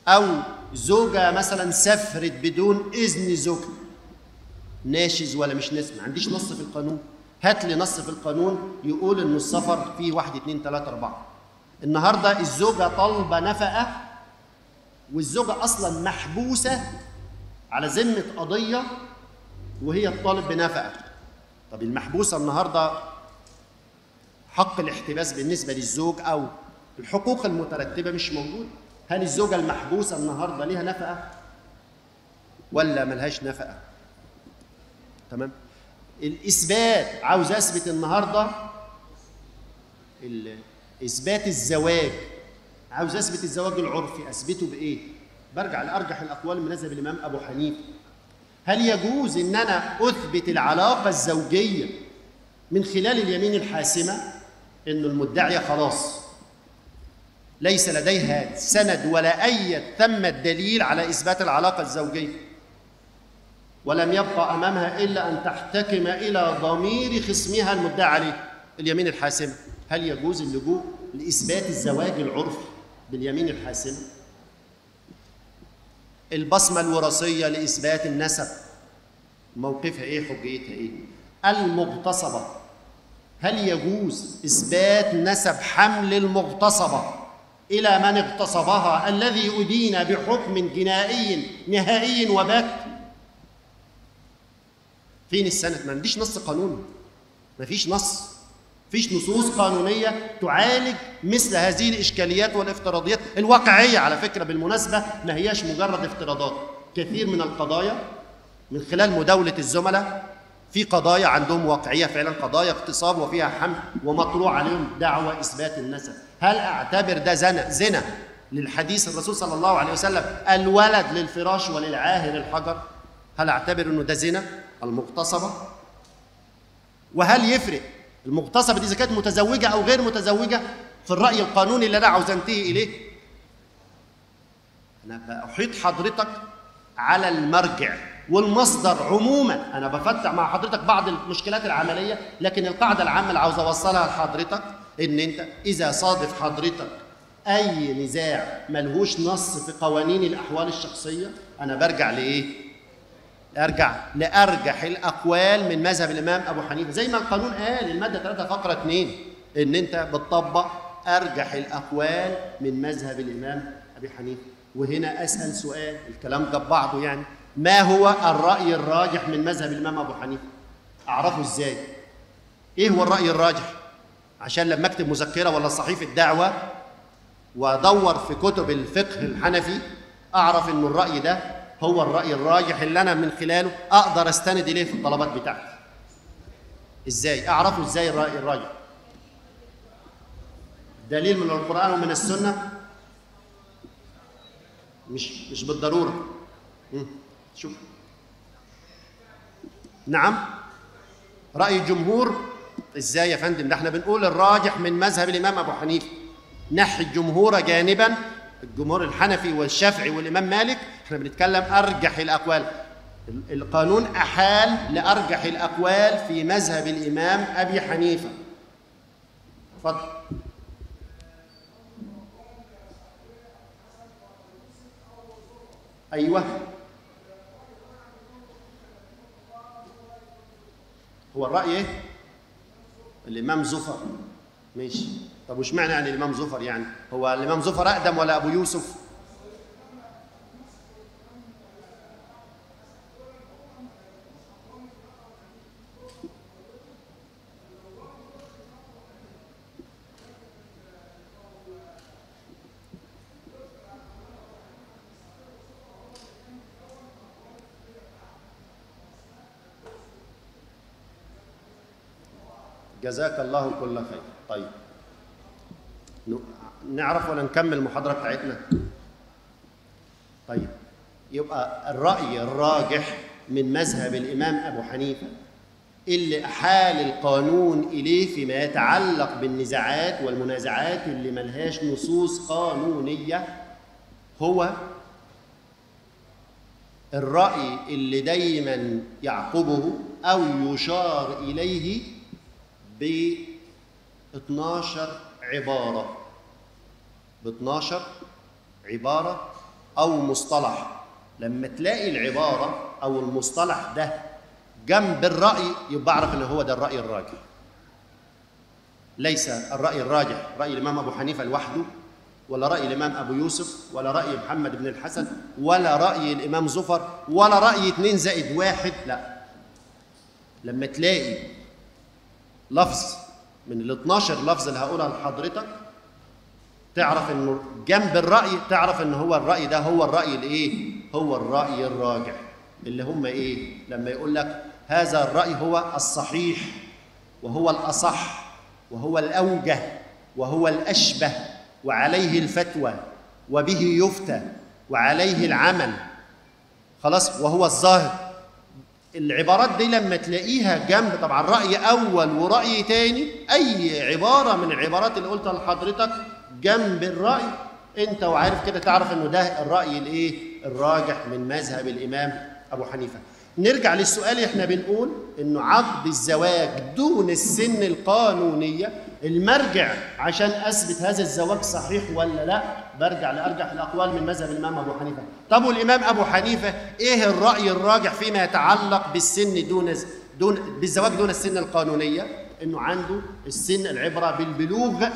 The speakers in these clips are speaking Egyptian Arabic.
او زوجه مثلا سافرت بدون اذن زوجها ناشز ولا مش ناشز ما عنديش نص في القانون هات لي نص في القانون يقول ان السفر فيه واحد اتنين تلاته اربعه النهارده الزوجه طالبه نفقه والزوجه اصلا محبوسه على ذمه قضيه وهي الطالب بنفقه طب المحبوسه النهارده حق الاحتباس بالنسبه للزوج او الحقوق المترتبه مش موجوده هل الزوجه المحبوسه النهارده ليها نفقه ولا ملهاش نفقه تمام الاثبات عاوز اثبت النهارده ال- اثبات الزواج عاوز اثبت الزواج العرفي اثبته بايه برجع لارجح الاقوال من مذهب الامام ابو حنيفه هل يجوز ان انا اثبت العلاقه الزوجيه من خلال اليمين الحاسمه ان المدعيه خلاص ليس لديها سند ولا اي ثم الدليل على اثبات العلاقه الزوجيه ولم يبقى امامها الا ان تحتكم الى ضمير خصمها المدعى عليه اليمين الحاسمه هل يجوز اللجوء لاثبات الزواج العرفي باليمين الحاسمه البصمه الوراثيه لاثبات النسب موقفها ايه حجيتها ايه المغتصبه هل يجوز اثبات نسب حمل المغتصبه الى من اغتصبها الذي ادين بحكم جنائي نهائي وبات فين السند ما عنديش نص قانوني ما فيش نص فيش نصوص قانونية تعالج مثل هذه الإشكاليات والافتراضيات الواقعية على فكرة بالمناسبة ما هياش مجرد افتراضات كثير من القضايا من خلال مداولة الزملاء في قضايا عندهم واقعية فعلا قضايا اغتصاب وفيها حمل ومطروح عليهم دعوة إثبات النسب هل أعتبر ده زنا زنا للحديث الرسول صلى الله عليه وسلم الولد للفراش وللعاهر الحجر هل أعتبر أنه ده زنا المغتصبة وهل يفرق المغتصبة دي إذا كانت متزوجة أو غير متزوجة في الرأي القانوني اللي أنا عاوز أنتهي إليه أنا بأحيط حضرتك على المرجع والمصدر عموما أنا بفتح مع حضرتك بعض المشكلات العملية لكن القاعدة العامة اللي عاوز أوصلها لحضرتك إن أنت إذا صادف حضرتك أي نزاع ملهوش نص في قوانين الأحوال الشخصية أنا برجع لإيه؟ ارجع لارجح الاقوال من مذهب الامام ابو حنيفه زي ما القانون قال الماده 3 فقره 2 ان انت بتطبق ارجح الاقوال من مذهب الامام ابي حنيفه وهنا اسال سؤال الكلام جاب بعضه يعني ما هو الراي الراجح من مذهب الامام ابو حنيفه اعرفه ازاي ايه هو الراي الراجح عشان لما اكتب مذكره ولا صحيفه دعوه وادور في كتب الفقه الحنفي اعرف ان الراي ده هو الرأي الراجح اللي أنا من خلاله أقدر أستند إليه في الطلبات بتاعتي. إزاي؟ أعرفه إزاي الرأي الراجح؟ دليل من القرآن ومن السنة مش مش بالضرورة. مم. شوف. نعم رأي الجمهور إزاي يا فندم؟ ده إحنا بنقول الراجح من مذهب الإمام أبو حنيفة. نحي الجمهور جانبا الجمهور الحنفي والشافعي والامام مالك احنا بنتكلم ارجح الاقوال القانون احال لارجح الاقوال في مذهب الامام ابي حنيفه اتفضل ايوه هو الراي ايه الامام زفر ماشي طب وش معنى يعني الامام زفر يعني هو الامام زفر اقدم ولا ابو يوسف جزاك الله كل خير طيب نعرف ولا نكمل المحاضرة بتاعتنا؟ طيب يبقى الرأي الراجح من مذهب الإمام أبو حنيفة اللي أحال القانون إليه فيما يتعلق بالنزاعات والمنازعات اللي ملهاش نصوص قانونية هو الرأي اللي دايما يعقبه أو يشار إليه ب 12 عبارة ب 12 عبارة او مصطلح لما تلاقي العباره او المصطلح ده جنب الراي يبقى اعرف ان هو ده الراي الراجح ليس الراي الراجح راي الامام ابو حنيفه لوحده ولا راي الامام ابو يوسف ولا راي محمد بن الحسن ولا راي الامام زفر ولا راي اتنين زائد واحد لا لما تلاقي لفظ من ال 12 لفظ اللي هقولها لحضرتك تعرف انه جنب الراي تعرف ان هو الراي ده هو الراي الايه هو الراي الراجح اللي هم ايه لما يقول لك هذا الراي هو الصحيح وهو الاصح وهو الاوجه وهو الاشبه وعليه الفتوى وبه يفتى وعليه العمل خلاص وهو الظاهر العبارات دي لما تلاقيها جنب طبعا رأي أول ورأي تاني أي عبارة من العبارات اللي قلتها لحضرتك جنب الرأي أنت وعارف كده تعرف إنه ده الرأي الإيه؟ الراجح من مذهب الإمام أبو حنيفة. نرجع للسؤال احنا بنقول إنه عقد الزواج دون السن القانونية المرجع عشان أثبت هذا الزواج صحيح ولا لا برجع لأرجح الأقوال من مذهب الإمام أبو حنيفة. طب والإمام أبو حنيفة إيه الرأي الراجح فيما يتعلق بالسن دون دون بالزواج دون السن القانونية؟ إنه عنده السن العبرة بالبلوغ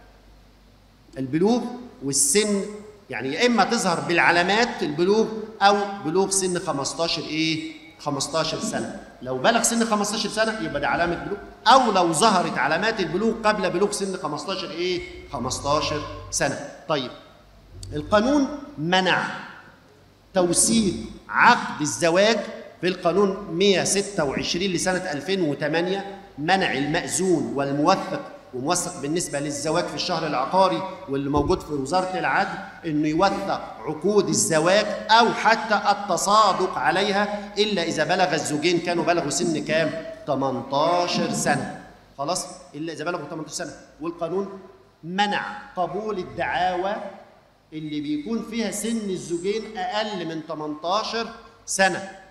البلوغ والسن يعني يا اما تظهر بالعلامات البلوغ او بلوغ سن 15 ايه 15 سنه لو بلغ سن 15 سنه يبقى ده علامه بلوغ او لو ظهرت علامات البلوغ قبل بلوغ سن 15 ايه 15 سنه طيب القانون منع توثيق عقد الزواج في القانون 126 لسنه 2008 منع المأذون والموثق وموثق بالنسبه للزواج في الشهر العقاري واللي موجود في وزاره العدل انه يوثق عقود الزواج او حتى التصادق عليها الا اذا بلغ الزوجين كانوا بلغوا سن كام 18 سنه خلاص الا اذا بلغوا 18 سنه والقانون منع قبول الدعاوى اللي بيكون فيها سن الزوجين اقل من 18 سنه